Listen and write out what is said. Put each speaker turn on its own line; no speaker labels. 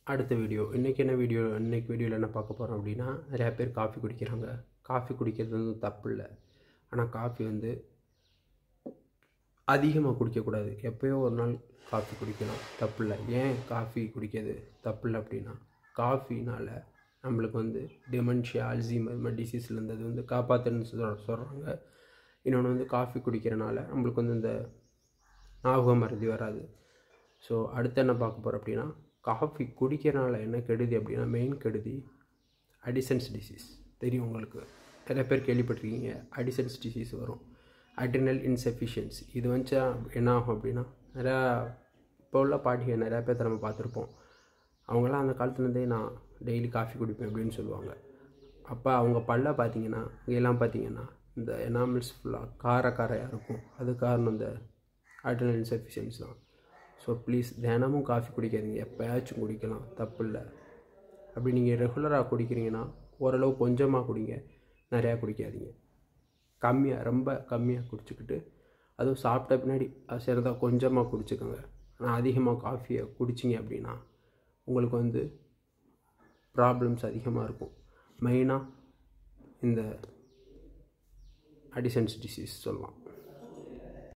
அடுத்த வீடியோ இன்றைக்கி என்ன வீடியோ இன்றைக்கி வீடியோவில் என்ன பார்க்க போகிறோம் அப்படின்னா நிறையா பேர் காஃபி குடிக்கிறாங்க காஃபி குடிக்கிறது வந்து தப்பு இல்லை ஆனால் காஃபி வந்து அதிகமாக குடிக்கக்கூடாது எப்போயோ ஒரு நாள் காஃபி குடிக்கலாம் தப்பு இல்லை ஏன் காஃபி குடிக்கிறது தப்பு இல்லை அப்படின்னா காஃபினால் நம்மளுக்கு வந்து டிமென்ஷியா அல்சீமர் டிசீஸ்லேருந்து அது வந்து காப்பாற்றுன்னு சொல் சொல்கிறாங்க இன்னொன்று வந்து காஃபி குடிக்கிறனால நம்மளுக்கு வந்து இந்த ஞாபக மருதி வராது ஸோ அடுத்து என்ன பார்க்க போகிறோம் அப்படின்னா காஃபி குடிக்கிறனால என்ன கெடுதி அப்படின்னா மெயின் கெடுதி அடிசன்ஸ் டிசீஸ் தெரியும் உங்களுக்கு நிறைய பேர் கேள்விப்பட்டிருக்கீங்க அடிசன்ஸ் டிசீஸ் வரும் அட்ரினல் இன்சஃபிஷியன்சி இது வந்துச்சா என்ன ஆகும் அப்படின்னா நிறையா இப்போ உள்ள பாட்டிகள் நிறையா பேர்த்த நம்ம பார்த்துருப்போம் அவங்களாம் அந்த காலத்துலேருந்தே நான் டெய்லி காஃபி குடிப்பேன் அப்படின்னு சொல்லுவாங்க அப்போ அவங்க பல்ல பார்த்தீங்கன்னா இங்கெல்லாம் பார்த்தீங்கன்னா இந்த எனாமல்ஸ் ஃபுல்லாக கார காரையாக இருக்கும் அது காரணம் இந்த அட்ரினல் இன்சஃபிஷியன்ஸ் தான் ஸோ ப்ளீஸ் தினமும் காஃபி குடிக்காதீங்க எப்போயாச்சும் குடிக்கலாம் தப்பு இல்லை அப்படி நீங்கள் ரெகுலராக குடிக்கிறீங்கன்னா ஓரளவு கொஞ்சமாக குடிங்க நிறையா குடிக்காதீங்க கம்மியாக ரொம்ப கம்மியாக குடிச்சிக்கிட்டு அதுவும் சாப்பிட்ட பின்னாடி அது சிறதாக கொஞ்சமாக குடிச்சுக்கோங்க ஆனால் அதிகமாக காஃபியை குடிச்சிங்க அப்படின்னா உங்களுக்கு வந்து ப்ராப்ளம்ஸ் அதிகமாக இருக்கும் மெயினாக இந்த அடிசன்ஸ் டிசீஸ் சொல்லலாம்